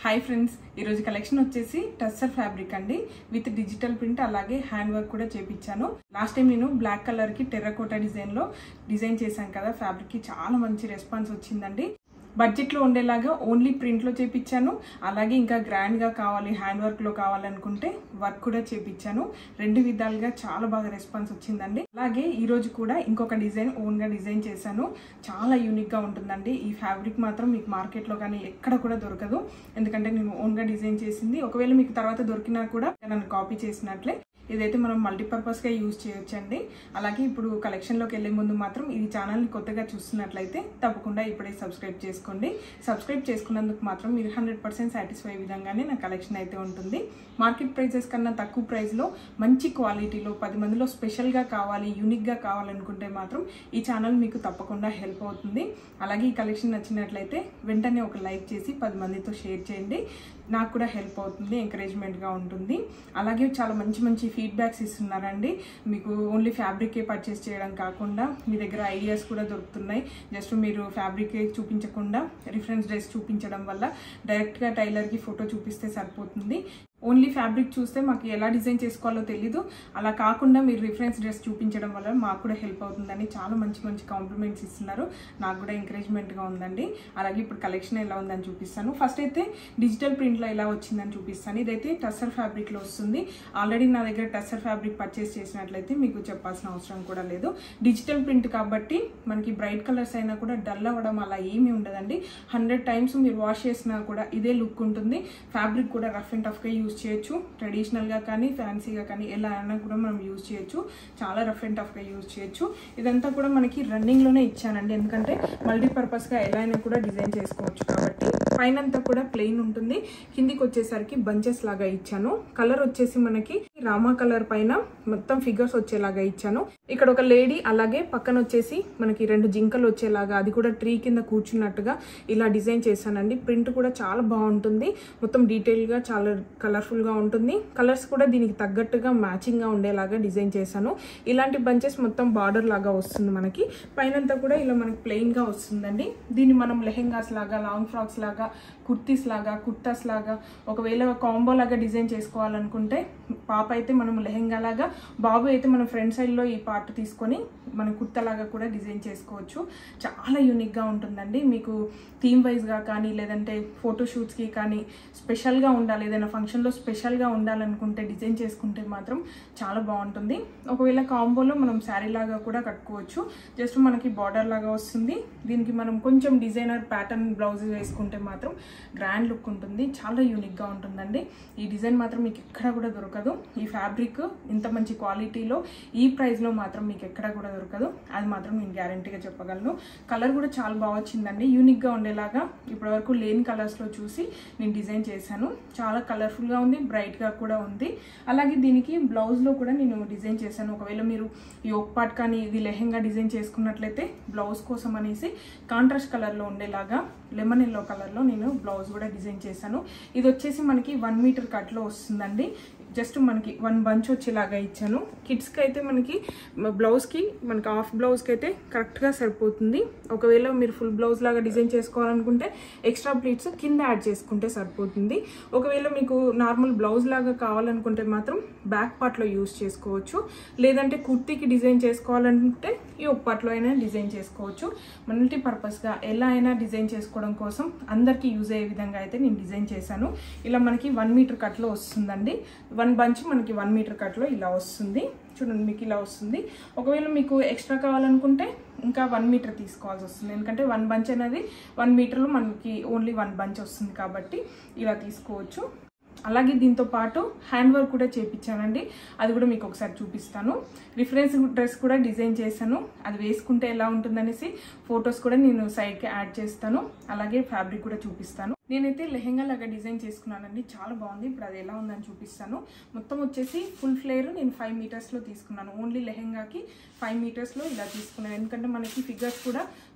hi friends ఈరోజు collection వచ్చేసి tussar fabric అండి విత్ డిజిటల్ ప్రింట్ అలాగే హ్యాండ్ వర్క్ కూడా చేపించాను లాస్ట్ టైం నేను బ్లాక్ కలర్ కి టెర్రకోటా డిజైన్ లో డిజైన్ చేశాను కదా ఫ్యాబ్రిక్ కి చాలా మంచి రెస్పాన్స్ వచ్చిందండి బడ్జెట్ లో ఉండేలాగా ఓన్లీ ప్రింట్ లో చేపించాను అలాగే ఇంకా గ్రాండ్ గా కావాలి హ్యాండ్ వర్క్ లో కావాలనుకుంటే వర్క్ కూడా చేపించాను రెండు విధాలుగా చాలా బాగా రెస్పాన్స్ వచ్చిందండి అలాగే ఈ రోజు కూడా ఇంకొక డిజైన్ ఓన్ గా డిజైన్ చేశాను చాలా యూనిక్ గా ఉంటుందండి ఈ ఫ్యాబ్రిక్ మాత్రం మీకు మార్కెట్ లో కానీ ఎక్కడ కూడా దొరకదు ఎందుకంటే నేను ఓన్ గా డిజైన్ చేసింది ఒకవేళ మీకు తర్వాత దొరికినా కూడా నన్ను కాపీ చేసినట్లే ఇదైతే మనం మల్టీపర్పస్గా యూజ్ చేయొచ్చండి అలాగే ఇప్పుడు కలెక్షన్లోకి వెళ్ళే ముందు మాత్రం ఈ ఛానల్ని కొత్తగా చూస్తున్నట్లయితే తప్పకుండా ఇప్పుడే సబ్స్క్రైబ్ చేసుకోండి సబ్స్క్రైబ్ చేసుకున్నందుకు మాత్రం మీరు హండ్రెడ్ పర్సెంట్ సాటిస్ఫై విధంగానే నా కలెక్షన్ అయితే ఉంటుంది మార్కెట్ ప్రైజెస్ కన్నా తక్కువ ప్రైస్లో మంచి క్వాలిటీలో పది మందిలో స్పెషల్గా కావాలి యూనిక్గా కావాలనుకుంటే మాత్రం ఈ ఛానల్ మీకు తప్పకుండా హెల్ప్ అవుతుంది అలాగే ఈ కలెక్షన్ నచ్చినట్లయితే వెంటనే ఒక లైక్ చేసి పది మందితో షేర్ చేయండి నాకు కూడా హెల్ప్ అవుతుంది ఎంకరేజ్మెంట్గా ఉంటుంది అలాగే చాలా మంచి మంచి ఫీడ్బ్యాక్స్ ఇస్తున్నారండి మీకు ఓన్లీ ఫ్యాబ్రికే పర్చేస్ చేయడం కాకుండా మీ దగ్గర ఐడియాస్ కూడా దొరుకుతున్నాయి జస్ట్ మీరు ఫ్యాబ్రికే చూపించకుండా రిఫరెన్స్ డ్రెస్ చూపించడం వల్ల డైరెక్ట్గా టైలర్కి ఫోటో చూపిస్తే సరిపోతుంది ఓన్లీ ఫ్యాబ్రిక్ చూస్తే మాకు ఎలా డిజైన్ చేసుకోవాలో తెలీదు అలా కాకుండా మీరు రిఫరెన్స్ డ్రెస్ చూపించడం వల్ల మాకు కూడా హెల్ప్ అవుతుందని చాలా మంచి మంచి కాంప్లిమెంట్స్ ఇస్తున్నారు నాకు కూడా ఎంకరేజ్మెంట్గా ఉందండి అలాగే ఇప్పుడు కలెక్షన్ ఎలా ఉందని చూపిస్తాను ఫస్ట్ అయితే డిజిటల్ ప్రింట్లో ఎలా వచ్చిందని చూపిస్తాను ఇదైతే టస్సర్ ఫ్యాబ్రిక్లో వస్తుంది ఆల్రెడీ నా దగ్గర టస్సర్ ఫ్యాబ్రిక్ పర్చేస్ చేసినట్లయితే మీకు చెప్పాల్సిన అవసరం కూడా లేదు డిజిటల్ ప్రింట్ కాబట్టి మనకి బ్రైట్ కలర్స్ అయినా కూడా డల్ అవ్వడం అలా ఏమీ ఉండదండి హండ్రెడ్ టైమ్స్ మీరు వాష్ చేసినా కూడా ఇదే లుక్ ఉంటుంది ఫ్యాబ్రిక్ కూడా రఫ్ అండ్ టఫ్గా యూజ్ చేయొచ్చు ట్రెడిషనల్గా కానీ ఫ్యాన్సీగా కానీ ఎలా అయినా కూడా మనం యూజ్ చేయొచ్చు చాలా రఫ్ అండ్ టఫ్గా యూజ్ చేయొచ్చు ఇదంతా కూడా మనకి రన్నింగ్లోనే ఇచ్చానండి ఎందుకంటే మల్టీపర్పస్గా ఎలా అయినా కూడా డిజైన్ చేసుకోవచ్చు కాబట్టి పైన అంతా కూడా ప్లెయిన్ ఉంటుంది కిందికి వచ్చేసరికి బంచెస్ లాగా ఇచ్చాను కలర్ వచ్చేసి మనకి రామా కలర్ పైన మొత్తం ఫిగర్స్ వచ్చేలాగా ఇచ్చాను ఇక్కడ ఒక లేడీ అలాగే పక్కన వచ్చేసి మనకి రెండు జింకలు వచ్చేలాగా అది కూడా ట్రీ కింద కూర్చున్నట్టుగా ఇలా డిజైన్ చేశానండి ప్రింట్ కూడా చాలా బాగుంటుంది మొత్తం డీటెయిల్గా చాలా కలర్ఫుల్గా ఉంటుంది కలర్స్ కూడా దీనికి తగ్గట్టుగా మ్యాచింగ్గా ఉండేలాగా డిజైన్ చేశాను ఇలాంటి బంచెస్ మొత్తం బార్డర్ లాగా వస్తుంది మనకి పైనంతా కూడా ఇలా మనకి ప్లెయిన్గా వస్తుందండి దీన్ని మనం లెహెంగాస్ లాగా లాంగ్ ఫ్రాక్స్ లాగా కుర్తీస్ లాగా కుర్తాస్ లాగా ఒకవేళ కాంబో లాగా డిజైన్ చేసుకోవాలనుకుంటే పాప అయితే మనం లెహెంగా లాగా బాబు అయితే మన ఫ్రంట్ సైడ్లో ఈ పార్ట్ తీసుకొని మన కుర్తా లాగా కూడా డిజైన్ చేసుకోవచ్చు చాలా యూనిక్గా ఉంటుందండి మీకు థీమ్ వైజ్గా కానీ లేదంటే ఫోటోషూట్స్కి కానీ స్పెషల్గా ఉండాలి ఏదైనా ఫంక్షన్లో స్పెషల్గా ఉండాలనుకుంటే డిజైన్ చేసుకుంటే మాత్రం చాలా బాగుంటుంది ఒకవేళ కాంబోలో మనం శారీ లాగా కూడా కట్టుకోవచ్చు జస్ట్ మనకి బార్డర్ లాగా వస్తుంది దీనికి మనం కొంచెం డిజైనర్ ప్యాటర్న్ బ్లౌజ్ వేసుకుంటే మాత్రం గ్రాండ్ లుక్ ఉంటుంది చాలా యూనిక్గా ఉంటుందండి ఈ డిజైన్ మాత్రం మీకు ఎక్కడ కూడా దొరకదు ఈ ఫ్యాబ్రిక్ ఇంత మంచి క్వాలిటీలో ఈ ప్రైస్లో మాత్రం మీకు ఎక్కడ కూడా దొరకదు అది మాత్రం నేను గ్యారంటీగా చెప్పగలను కలర్ కూడా చాలా బాగా వచ్చిందండి యూనిక్గా ఉండేలాగా ఇప్పటివరకు లేని కలర్స్లో చూసి నేను డిజైన్ చేశాను చాలా కలర్ఫుల్గా ఉంది బ్రైట్గా కూడా ఉంది అలాగే దీనికి బ్లౌజ్లో కూడా నేను డిజైన్ చేశాను ఒకవేళ మీరు ఈ ఒక పార్ట్ కానీ ఇది లెహెంగా డిజైన్ చేసుకున్నట్లయితే బ్లౌజ్ కోసం అనేసి కాంట్రాస్ట్ కలర్లో ఉండేలాగా లెమన్ ఎల్లో కలర్లో నేను బ్లౌజ్ కూడా డిజైన్ చేశాను ఇది వచ్చేసి మనకి వన్ మీటర్ కట్లో వస్తుందండి జస్ట్ మనకి వన్ బంచ్ వచ్చేలాగా ఇచ్చాను కిడ్స్కి అయితే మనకి బ్లౌజ్కి మనకి హాఫ్ బ్లౌజ్కి అయితే కరెక్ట్గా సరిపోతుంది ఒకవేళ మీరు ఫుల్ బ్లౌజ్ లాగా డిజైన్ చేసుకోవాలనుకుంటే ఎక్స్ట్రా ప్లీట్స్ కింద యాడ్ చేసుకుంటే సరిపోతుంది ఒకవేళ మీకు నార్మల్ బ్లౌజ్ లాగా కావాలనుకుంటే మాత్రం బ్యాక్ పార్ట్లో యూస్ చేసుకోవచ్చు లేదంటే కుర్తీకి డిజైన్ చేసుకోవాలనుకుంటే ఈ ఒక పార్ట్లో అయినా డిజైన్ చేసుకోవచ్చు మల్టీ పర్పస్గా ఎలా అయినా డిజైన్ చేసుకోవడం కోసం అందరికీ యూజ్ అయ్యే విధంగా అయితే నేను డిజైన్ చేశాను ఇలా మనకి వన్ మీటర్ కట్లో వస్తుందండి వన్ బంచ్ మనకి వన్ మీటర్ కట్లో ఇలా వస్తుంది చూడండి మీకు ఇలా వస్తుంది ఒకవేళ మీకు ఎక్స్ట్రా కావాలనుకుంటే ఇంకా వన్ మీటర్ తీసుకోవాల్సి వస్తుంది ఎందుకంటే వన్ బంచ్ అనేది వన్ మీటర్లో మనకి ఓన్లీ వన్ బంచ్ వస్తుంది కాబట్టి ఇలా తీసుకోవచ్చు అలాగే దీంతో పాటు హ్యాండ్ వర్క్ కూడా చేపించానండి అది కూడా మీకు ఒకసారి చూపిస్తాను రిఫరెన్స్ డ్రెస్ కూడా డిజైన్ చేశాను అది వేసుకుంటే ఎలా ఉంటుందనేసి ఫొటోస్ కూడా నేను సైడ్కి యాడ్ చేస్తాను అలాగే ఫ్యాబ్రిక్ కూడా చూపిస్తాను నేనైతే లెహెంగా లాగా డిజైన్ చేసుకున్నానండి చాలా బాగుంది ఇప్పుడు అది ఎలా ఉందని చూపిస్తాను మొత్తం వచ్చేసి ఫుల్ ఫ్లేర్ నేను ఫైవ్ మీటర్స్లో తీసుకున్నాను ఓన్లీ లెహెంగాకి ఫైవ్ మీటర్స్లో ఇలా తీసుకున్నాను ఎందుకంటే మనకి ఫిగర్స్ కూడా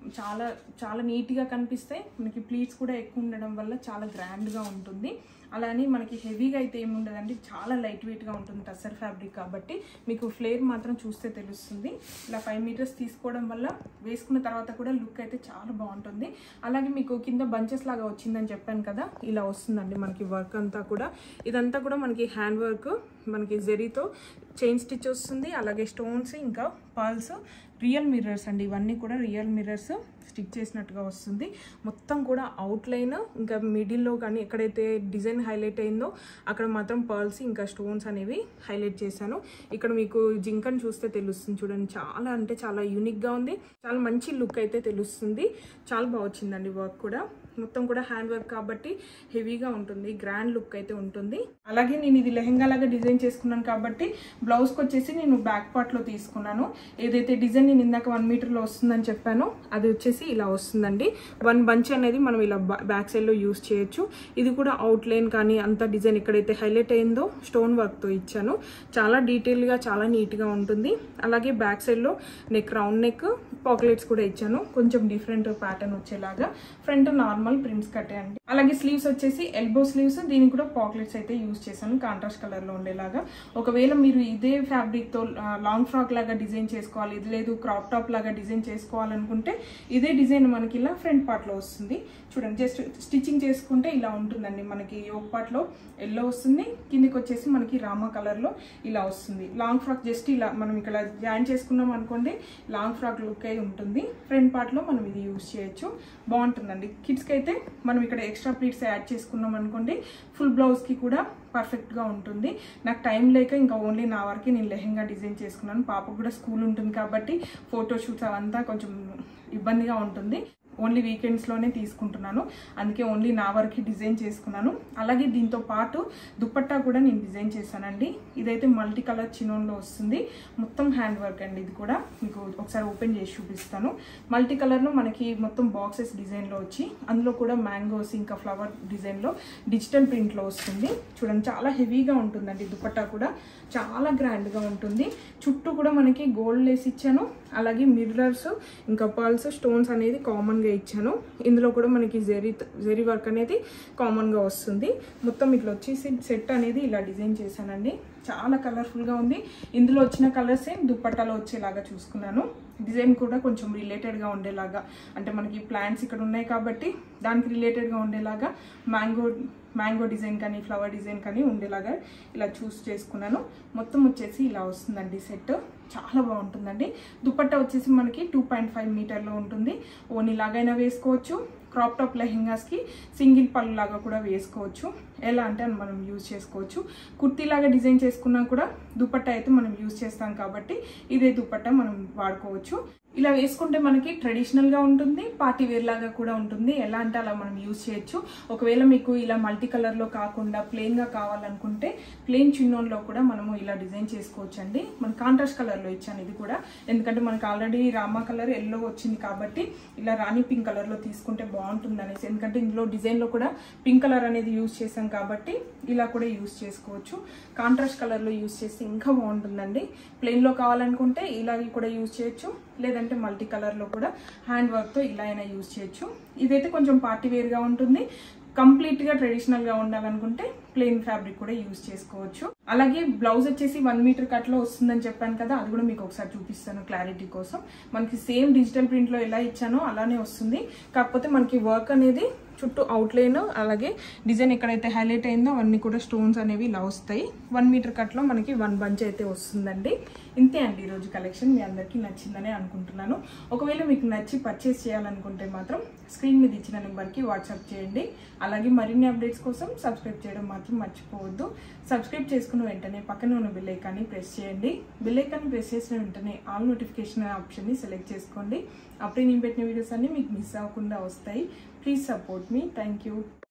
చాలా చాలా నీట్గా కనిపిస్తాయి మనకి ప్లీట్స్ కూడా ఎక్కువ ఉండడం వల్ల చాలా గ్రాండ్గా ఉంటుంది అలానే మనకి హెవీగా అయితే ఏమి ఉండదండి చాలా లైట్ వెయిట్గా ఉంటుంది టసర్ ఫ్యాబ్రిక్ కాబట్టి మీకు ఫ్లేర్ మాత్రం చూస్తే తెలుస్తుంది ఇలా ఫైవ్ మీటర్స్ తీసుకోవడం వల్ల వేసుకున్న తర్వాత కూడా లుక్ అయితే చాలా బాగుంటుంది అలాగే మీకు కింద బంచెస్ లాగా వచ్చిందని చెప్పాను కదా ఇలా వస్తుందండి మనకి వర్క్ అంతా కూడా ఇదంతా కూడా మనకి హ్యాండ్ వర్క్ మనకి జెరీతో చైన్ స్టిచ్ వస్తుంది అలాగే స్టోన్స్ ఇంకా పర్ల్స్ రియల్ మిర్రర్స్ అండి ఇవన్నీ కూడా రియల్ మిర్రర్స్ స్టిచ్ చేసినట్టుగా వస్తుంది మొత్తం కూడా అవుట్లైన్ ఇంకా మిడిల్లో కానీ ఎక్కడైతే డిజైన్ హైలైట్ అయిందో అక్కడ మాత్రం పర్ల్స్ ఇంకా స్టోన్స్ అనేవి హైలైట్ చేశాను ఇక్కడ మీకు జింకన్ చూస్తే తెలుస్తుంది చూడండి చాలా అంటే చాలా యూనిక్గా ఉంది చాలా మంచి లుక్ అయితే తెలుస్తుంది చాలా బాగా వచ్చిందండి వర్క్ కూడా మొత్తం కూడా హ్యాండ్ వర్క్ కాబట్టి హెవీగా ఉంటుంది గ్రాండ్ లుక్ అయితే ఉంటుంది అలాగే నేను ఇది లెహెంగా లాగా డిజైన్ చేసుకున్నాను కాబట్టి బ్లౌజ్కి వచ్చేసి నేను బ్యాక్ పార్ట్లో తీసుకున్నాను ఏదైతే డిజైన్ నేను ఇందాక వన్ మీటర్లో వస్తుందని చెప్పానో అది వచ్చేసి ఇలా వస్తుందండి వన్ బంచ్ అనేది మనం ఇలా బ్యాక్ సైడ్లో యూస్ చేయొచ్చు ఇది కూడా అవుట్ లైన్ కానీ అంత డిజైన్ ఎక్కడైతే హైలైట్ అయిందో స్టోన్ వర్క్తో ఇచ్చాను చాలా డీటెయిల్గా చాలా నీట్గా ఉంటుంది అలాగే బ్యాక్ సైడ్లో నెక్ రౌండ్ నెక్ పాకెట్స్ కూడా ఇచ్చాను కొంచెం డిఫరెంట్ ప్యాటర్న్ వచ్చేలాగా ఫ్రంట్ నార్మల్ ప్రింట్స్ కట్టేయండి అలాగే స్లీవ్స్ వచ్చేసి ఎల్బో స్లీవ్స్ దీనికి కూడా పాకెట్స్ అయితే యూస్ చేశాను కాంట్రాస్ట్ కలర్ లో ఉండేలాగా ఒకవేళ మీరు ఇదే ఫ్యాబ్రిక్ తో లాంగ్ ఫ్రాక్ లాగా డిజైన్ చేసుకోవాలి ఇది లేదు క్రాప్ టాప్ లాగా డిజైన్ చేసుకోవాలనుకుంటే ఇదే డిజైన్ మనకి ఇలా ఫ్రంట్ పార్ట్ లో వస్తుంది చూడండి జస్ట్ స్టిచ్చింగ్ చేసుకుంటే ఇలా ఉంటుందండి మనకి యోగ్ పార్ట్ లో ఎల్లో వస్తుంది కిందికి వచ్చేసి మనకి రామా కలర్ లో ఇలా వస్తుంది లాంగ్ ఫ్రాక్ జస్ట్ ఇలా మనం ఇక్కడ జాయిన్ చేసుకున్నాం అనుకోండి లాంగ్ ఫ్రాక్ లుక్ అయి ఉంటుంది ఫ్రంట్ పార్ట్ లో మనం ఇది యూస్ చేయొచ్చు బాగుంటుందండి కిడ్స్కి అయితే మనం ఇక్కడ ఎక్స్ట్రా ప్లీట్స్ యాడ్ చేసుకున్నాం అనుకోండి ఫుల్ బ్లౌజ్కి కూడా పర్ఫెక్ట్గా ఉంటుంది నాకు టైం లేక ఇంకా ఓన్లీ నా వరకు నేను లెహెంగా డిజైన్ చేసుకున్నాను పాపకు కూడా స్కూల్ ఉంటుంది కాబట్టి ఫోటోషూట్స్ అవంతా కొంచెం ఇబ్బందిగా ఉంటుంది ఓన్లీ వీకెండ్స్లోనే తీసుకుంటున్నాను అందుకే ఓన్లీ నా వరకు డిజైన్ చేసుకున్నాను అలాగే దీంతో పాటు దుపట్టా కూడా నేను డిజైన్ చేశానండి ఇదైతే మల్టీ కలర్ చినోన్లో వస్తుంది మొత్తం హ్యాండ్ వర్క్ అండి ఇది కూడా మీకు ఒకసారి ఓపెన్ చేసి చూపిస్తాను మల్టీ కలర్లో మనకి మొత్తం బాక్సెస్ డిజైన్లో వచ్చి అందులో కూడా మ్యాంగోస్ ఇంకా ఫ్లవర్ డిజైన్లో డిజిటల్ ప్రింట్లో వస్తుంది చూడండి చాలా హెవీగా ఉంటుందండి దుపట్టా కూడా చాలా గ్రాండ్గా ఉంటుంది చుట్టూ కూడా మనకి గోల్డ్ లేస్ ఇచ్చాను అలాగే మిర్రర్స్ ఇంకా పర్ల్స్ స్టోన్స్ అనేది కామన్గా ఇచ్చాను ఇందులో కూడా మనకి జెరీ జెరీ వర్క్ అనేది కామన్గా వస్తుంది మొత్తం ఇట్లా వచ్చేసి సెట్ అనేది ఇలా డిజైన్ చేశానండి చాలా కలర్ఫుల్గా ఉంది ఇందులో వచ్చిన కలర్సే దుప్పట్టాలో వచ్చేలాగా చూసుకున్నాను డిజైన్ కూడా కొంచెం రిలేటెడ్గా ఉండేలాగా అంటే మనకి ప్లాంట్స్ ఇక్కడ ఉన్నాయి కాబట్టి దానికి రిలేటెడ్గా ఉండేలాగా మ్యాంగో మ్యాంగో డిజైన్ కానీ ఫ్లవర్ డిజైన్ కానీ ఉండేలాగా ఇలా చూస్ చేసుకున్నాను మొత్తం వచ్చేసి ఇలా వస్తుందండి సెట్ చాలా బాగుంటుందండి దుపట్టా వచ్చేసి మనకి టూ పాయింట్ ఫైవ్ మీటర్లో ఉంటుంది ఓని లాగైనా వేసుకోవచ్చు క్రాప్ టాప్ లెహెంగాస్కి సింగిల్ పళ్ళు లాగా కూడా వేసుకోవచ్చు ఎలా అంటే అని మనం యూజ్ చేసుకోవచ్చు కుర్తీ లాగా డిజైన్ చేసుకున్నా కూడా దుపట్టా అయితే మనం యూజ్ చేస్తాం కాబట్టి ఇదే దుపట్టా మనం వాడుకోవచ్చు ఇలా వేసుకుంటే మనకి ట్రెడిషనల్గా ఉంటుంది పార్టీ వేర్ లాగా కూడా ఉంటుంది ఎలా అంటే అలా మనం యూజ్ చేయొచ్చు ఒకవేళ మీకు ఇలా మల్టీ కలర్లో కాకుండా ప్లెయిన్గా కావాలనుకుంటే ప్లెయిన్ చిన్నోన్లో కూడా మనము ఇలా డిజైన్ చేసుకోవచ్చు అండి మన కాంట్రాస్ట్ కలర్లో ఇచ్చాను ఇది కూడా ఎందుకంటే మనకు ఆల్రెడీ రామా కలర్ ఎల్లో వచ్చింది కాబట్టి ఇలా రాణి పింక్ కలర్లో తీసుకుంటే బాగుంటుంది అనేసి ఎందుకంటే ఇందులో డిజైన్లో కూడా పింక్ కలర్ అనేది యూజ్ చేసాం కాబట్టి ఇలా కూడా యూజ్ చేసుకోవచ్చు కాంట్రాస్ట్ కలర్లో యూజ్ చేస్తే ఇంకా బాగుంటుందండి ప్లెయిన్లో కావాలనుకుంటే ఇలా కూడా యూజ్ చేయొచ్చు లేదంటే మల్టీ కలర్లో కూడా హ్యాండ్ వర్క్తో ఇలా అయినా యూజ్ చేయొచ్చు ఇదైతే కొంచెం పార్టీ వేర్గా ఉంటుంది కంప్లీట్గా ట్రెడిషనల్గా ఉండాలనుకుంటే ప్లెయిన్ ఫ్యాబ్రిక్ కూడా యూజ్ చేసుకోవచ్చు అలాగే బ్లౌజ్ వచ్చేసి వన్ మీటర్ కట్లో వస్తుందని చెప్పాను కదా అది కూడా మీకు ఒకసారి చూపిస్తాను క్లారిటీ కోసం మనకి సేమ్ డిజిటల్ ప్రింట్లో ఎలా ఇచ్చానో అలానే వస్తుంది కాకపోతే మనకి వర్క్ అనేది చుట్టూ అవుట్లైన్ అలాగే డిజైన్ ఎక్కడైతే హైలైట్ అయిందో అవన్నీ కూడా స్టోన్స్ అనేవి ఇలా వస్తాయి వన్ మీటర్ కట్లో మనకి వన్ బంచ్ అయితే వస్తుందండి ఇంతే అండి ఈరోజు కలెక్షన్ మీ అందరికీ నచ్చిందని అనుకుంటున్నాను ఒకవేళ మీకు నచ్చి పర్చేస్ చేయాలనుకుంటే మాత్రం స్క్రీన్ మీద ఇచ్చిన నెంబర్కి వాట్సాప్ చేయండి అలాగే మరిన్ని అప్డేట్స్ కోసం సబ్స్క్రైబ్ చేయడం మాత్రం మర్చిపోవద్దు సబ్స్క్రైబ్ చేసుకున్న వెంటనే పక్కన ఉన్న బెల్ ఐకాన్ని ప్రెస్ చేయండి బెల్ ఐకాన్ని ప్రెస్ చేసిన వెంటనే ఆల్ నోటిఫికేషన్ ఆప్షన్ని సెలెక్ట్ చేసుకోండి అప్పుడే నేను పెట్టిన వీడియోస్ అన్ని మీకు మిస్ అవ్వకుండా వస్తాయి ప్లీజ్ సపోర్ట్ మీ థ్యాంక్ యూ